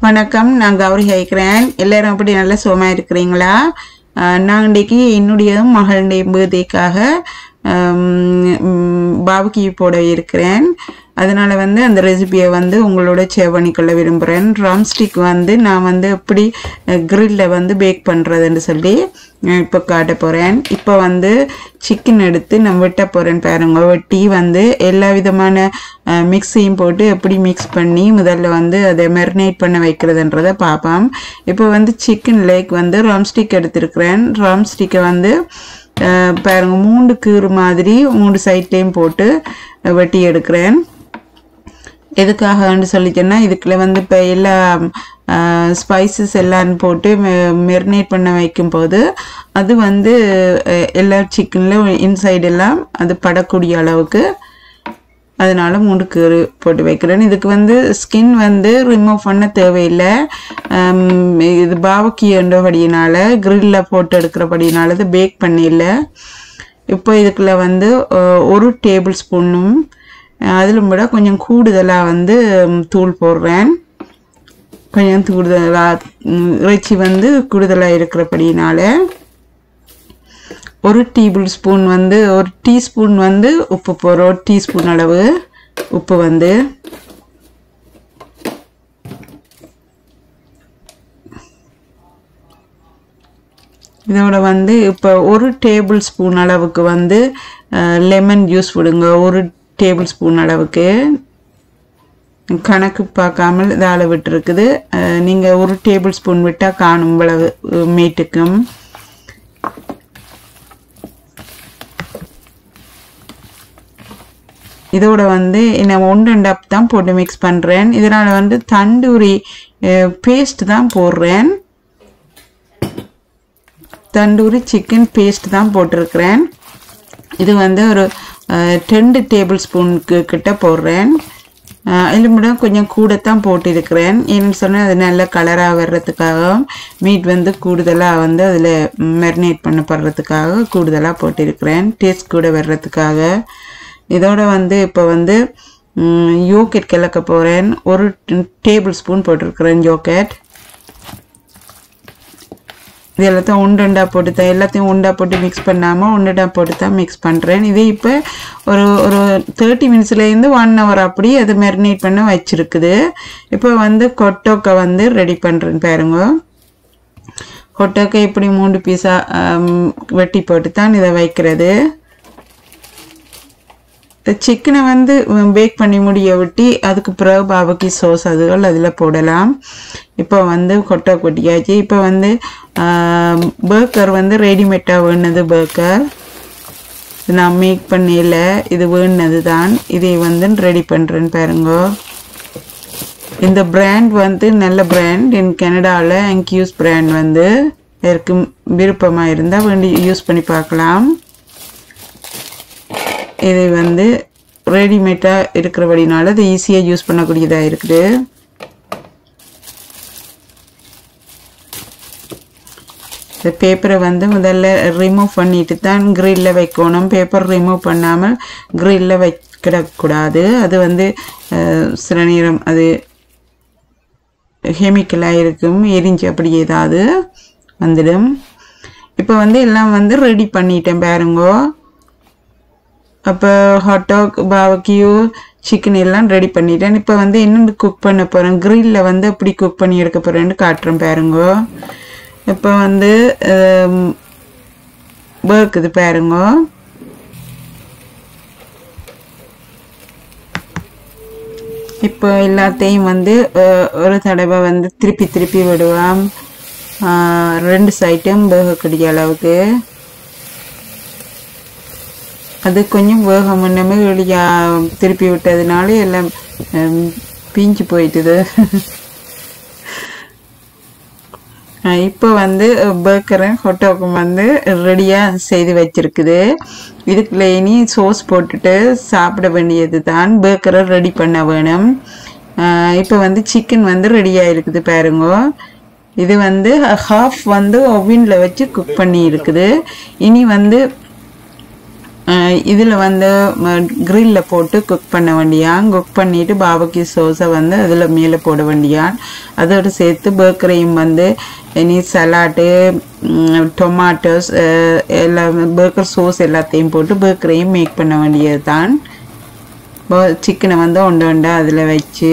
வணக்கம் நான் கௌரி ஹைக்கிறேன் எல்லாரும் அப்படி நல்ல சுகமாக இருக்கிறீங்களா அஹ் நான் இன்றைக்கி என்னுடைய மகளுடைய பர்த்டேக்காக பாபுக்கி போட இருக்கிறேன் அதனால் வந்து அந்த ரெசிபியை வந்து உங்களோட ஷேர் பண்ணிக்கொள்ள விரும்புகிறேன் ட்ரம்ஸ்டிக் வந்து நான் வந்து எப்படி க்ரில்லில் வந்து பேக் பண்ணுறதுன்னு சொல்லி இப்போ காட்ட போகிறேன் இப்போ வந்து சிக்கன் எடுத்து நான் வெட்ட போகிறேன் பாருங்க வெட்டி வந்து எல்லா விதமான மிக்ஸையும் போட்டு எப்படி மிக்ஸ் பண்ணி முதல்ல வந்து அதை மெரினேட் பண்ண வைக்கிறதுன்றதை பார்ப்போம் இப்போ வந்து சிக்கன் லேக் வந்து ராம்ஸ்டிக் எடுத்திருக்கிறேன் ராம்ஸ்டிக்கை வந்து அஹ், பாருங்க மூண்டு கீறு மாதிரி மூணு சைட்லேயும் போட்டு வெட்டி எடுக்கிறேன் எதுக்காகன்னு சொல்லிட்டேன்னா இதுக்குள்ள வந்து இப்போ எல்லா ஸ்பைசஸ் எல்லாம் போட்டு மெரினேட் பண்ண வைக்கும்போது அது வந்து அஹ், எல்லா சிக்கனில் இன்சைடு எல்லாம் அது படக்கூடிய அளவுக்கு அதனால மூணு கீறு போட்டு வைக்கிறேன் இதுக்கு வந்து ஸ்கின் வந்து ரிமூவ் பண்ண தேவையில்லை ஆம், இது பாவக்கியன்றபடியினால க்ரில்லில் போட்டு எடுக்கிறபடினால இது பேக் பண்ணியில்ல இப்போ இதுக்குள்ள வந்து அஹ், ஒரு டேபிள் ஸ்பூனும் அதிலும் விட கொஞ்சம் கூடுதலாக வந்து ம், தூள் போடுறேன் கொஞ்சம் கூடுதலாக இறைச்சி வந்து கூடுதலாக இருக்கிறபடினால ஒரு டேபிள் ஸ்பூன் வந்து ஒரு டீஸ்பூன் வந்து உப்பு போடுறோம் ஒரு டீஸ்பூன் அளவு உப்பு வந்து இதோட வந்து இப்போ ஒரு டேபிள் ஸ்பூன் அளவுக்கு வந்து லெமன் ஜூஸ் விடுங்க ஒரு டேபிள் ஸ்பூன் அளவுக்கு கணக்கு பார்க்காமல் இதால் விட்டுருக்குது நீங்கள் ஒரு டேபிள் ஸ்பூன் விட்டால் காணும் இவ்வளவு மீட்டுக்கும் இதோட வந்து நான் ஒன்று ரெண்டு அப் தான் போட்டு மிக்ஸ் பண்ணுறேன் இதனால் வந்து தண்டூரி பேஸ்ட் தான் போடுறேன் தண்டூரி சிக்கன் பேஸ்ட் தான் போட்டிருக்கிறேன் இது வந்து ஒரு ரெண்டு டேபிள் ஸ்பூனுக்கு கிட்ட போடுறேன் அதில் மட்டும் கொஞ்சம் கூடத்தான் போட்டிருக்கிறேன் ஏன்னு சொன்னால் அது நல்ல கலராக வர்றதுக்காக மீட் வந்து கூடுதலாக வந்து அதில் மெரினேட் பண்ணப்படுறதுக்காக கூடுதலாக போட்டிருக்கிறேன் டேஸ்ட் கூட வர்றதுக்காக இதோட வந்து இப்போ வந்து யோகெட் கிளக்க போகிறேன் ஒரு டேபிள் ஸ்பூன் போட்டிருக்கிறேன் யோகெட் இது எல்லாத்தையும் உண்டுண்டா போட்டு தான் எல்லாத்தையும் உண்டா போட்டு மிக்ஸ் பண்ணாமல் உண்டுண்டா போட்டு தான் மிக்ஸ் பண்ணுறேன் இது இப்போ ஒரு ஒரு தேர்ட்டி மினிட்ஸ்லேருந்து ஒன் ஹவர் அப்படி அது மெரினேட் பண்ண வச்சுருக்குது இப்போ வந்து கொட்டோக்கை வந்து ரெடி பண்ணுறேன் பாருங்க கொட்டோக்கை இப்படி மூணு பீஸாக வெட்டி போட்டு தான் இதை வைக்கிறது சிக்கனை வந்து பேக் பண்ணி முடிய விட்டி அதுக்கு பிறகு பாபக்கி சோஸ் அதுகள் அதில் போடலாம் இப்போ வந்து கொட்டை கொட்டியாச்சு இப்போ வந்து பேக்கர் வந்து ரெடிமேட்டாக வேணுது பேக்கர் நான் மேக் பண்ணல இது வேணுனது தான் இதை வந்து ரெடி பண்ணுறேன்னு பாருங்க இந்த பிராண்ட் வந்து நல்ல பிராண்ட் இன் கனடாவில் என்கியூஸ் பிராண்ட் வந்து யாருக்கு விருப்பமாக இருந்தால் வேண்டி யூஸ் பண்ணி பார்க்கலாம் இது வந்து ரெடிமேடாக இருக்கிறபடினால இது ஈஸியாக யூஸ் பண்ணக்கூடியதாக இருக்குது இந்த பேப்பரை வந்து முதல்ல ரிமூவ் பண்ணிட்டு தான் க்ரில்ல வைக்கணும் பேப்பர் ரிமூவ் பண்ணாமல் க்ரில்ல வைக்கிடக்கூடாது அது வந்து சில நேரம் அது கெமிக்கலாக இருக்கும் எரிஞ்சு அப்படி ஏதாவது வந்துடும் இப்போ வந்து எல்லாம் வந்து ரெடி பண்ணிட்டேன் பாருங்கோ அப்போ ஹாட்டாக் பாவக்கியூ சிக்கன் எல்லாம் ரெடி பண்ணிட்டேன் இப்போ வந்து என்னென்னு குக் பண்ண போகிறேன் க்ரில்லில் வந்து எப்படி குக் பண்ணி எடுக்க போகிறேன்னு காட்டுறேன் பாருங்க இப்போ வந்து பேர்க்குது பாருங்க இப்போ எல்லாத்தையும் வந்து ஒரு தடவை வந்து திருப்பி திருப்பி விடுவோம் ரெண்டு சைட்டும் வேகக்கூடிய அளவுக்கு அது கொஞ்சம் வேக முன்னமே வெளியா திருப்பி விட்டதுனால எல்லாம் பிஞ்சு போயிட்டுது இப்போ வந்து பேக்கரும் ஹொட்டோக்கும் வந்து ரெடியாக செய்து வச்சிருக்குது இதுக்குள்ள இனி சோஸ் போட்டுட்டு சாப்பிட வேண்டியது தான் பேக்கரை ரெடி பண்ண வேணும் இப்போ வந்து சிக்கன் வந்து ரெடியாக இருக்குது பாருங்க இது வந்து ஹாஃப் வந்து ஒவினில் வச்சு குக் பண்ணி இருக்குது இனி வந்து இதில் வந்து க்ரில்லில் போட்டு குக் பண்ண வேண்டியான் குக் பண்ணிவிட்டு பாபக்கி சோஸை வந்து அதில் மேலே போட வேண்டியான் அதோடு சேர்த்து பேக்கரையும் வந்து இனி சலாட்டு டொமாட்டோஸ் எல்லாம் பேக்கர் சோஸ் எல்லாத்தையும் போட்டு பேக்கரையும் மேக் பண்ண வேண்டியது தான் சிக்கனை வந்து ஒன்று ஒண்டா அதில் வச்சு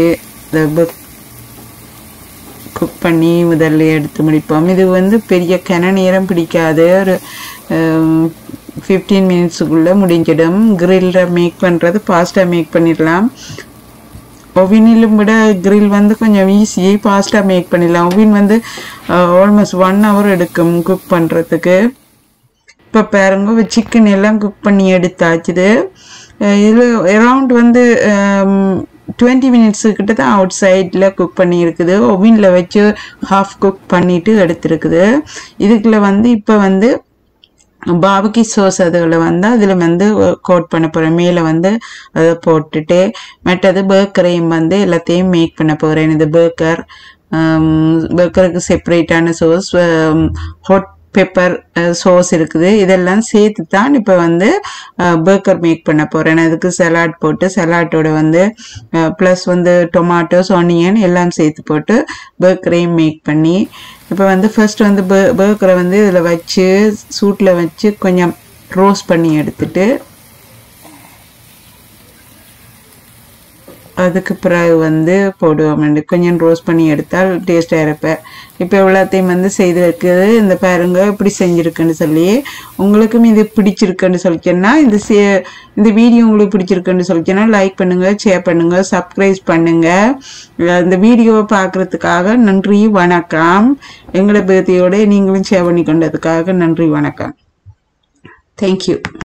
குக் பண்ணி முதல்ல எடுத்து முடிப்போம் இது வந்து பெரிய கன நேரம் பிடிக்காது ஒரு ஃபிஃப்டீன் மினிட்ஸுக்குள்ளே முடிஞ்சிடும் கிரில்ல மேக் பண்ணுறது ஃபாஸ்ட்டாக மேக் பண்ணிடலாம் ஒவினிலும் விட கிரில் வந்து கொஞ்சம் ஈஸி ஃபாஸ்ட்டாக மேக் பண்ணிடலாம் ஒவின் வந்து ஆல்மோஸ்ட் ஒன் ஹவர் எடுக்கும் குக் பண்ணுறதுக்கு இப்போ பாருங்க சிக்கன் எல்லாம் குக் பண்ணி எடுத்தாச்சுது இதில் அரவுண்ட் வந்து டுவெண்ட்டி மினிட்ஸு கிட்ட தான் அவுட் சைடில் குக் பண்ணியிருக்குது ஒவினில் வச்சு ஹாஃப் குக் பண்ணிவிட்டு எடுத்துருக்குது இதுக்குள்ள வந்து இப்போ வந்து பாபுக்கி சோஸ் அதுகளை வந்து அதில் வந்து கோட் பண்ண போகிறேன் மேலே வந்து அதை போட்டுட்டு மற்றது பேக்கரையும் வந்து எல்லாத்தையும் மேக் பண்ண போகிறேன் இது பேக்கர் பேக்கருக்கு செப்பரேட்டான சோஸ் ஹாட் பெப்பர் சோஸ் இருக்குது இதெல்லாம் சேர்த்து தான் இப்போ வந்து பேக்கர் மேக் பண்ண போகிறேன் அதுக்கு சலாட் போட்டு சலாட்டோட வந்து ப்ளஸ் வந்து டொமாட்டோஸ் ஆனியன் எல்லாம் சேர்த்து போட்டு பேக்கரையும் மேக் பண்ணி இப்போ வந்து ஃபர்ஸ்ட் வந்து பே பேக்கரை வந்து இதில் வச்சு சூட்டில் வச்சு கொஞ்சம் ரோஸ்ட் பண்ணி எடுத்துட்டு அதுக்கு பிறகு வந்து போடுவோம் கொஞ்சம் ரோஸ்ட் பண்ணி எடுத்தால் டேஸ்ட்டாக இருப்பேன் இப்போ எல்லாத்தையும் வந்து செய்து வைக்கிறது இந்த பாருங்க இப்படி செஞ்சுருக்குன்னு சொல்லி உங்களுக்கும் இது பிடிச்சிருக்குன்னு சொல்லிச்சேன்னா இந்த சே இந்த வீடியோ உங்களுக்கு பிடிச்சிருக்குன்னு சொல்லிச்சேன்னா லைக் பண்ணுங்கள் ஷேர் பண்ணுங்கள் சப்ஸ்கிரைப் பண்ணுங்கள் இந்த வீடியோவை பார்க்குறதுக்காக நன்றி வணக்கம் எங்களை பேத்தியோட நீங்களும் ஷேர் பண்ணி கொண்டதுக்காக நன்றி வணக்கம் தேங்க்யூ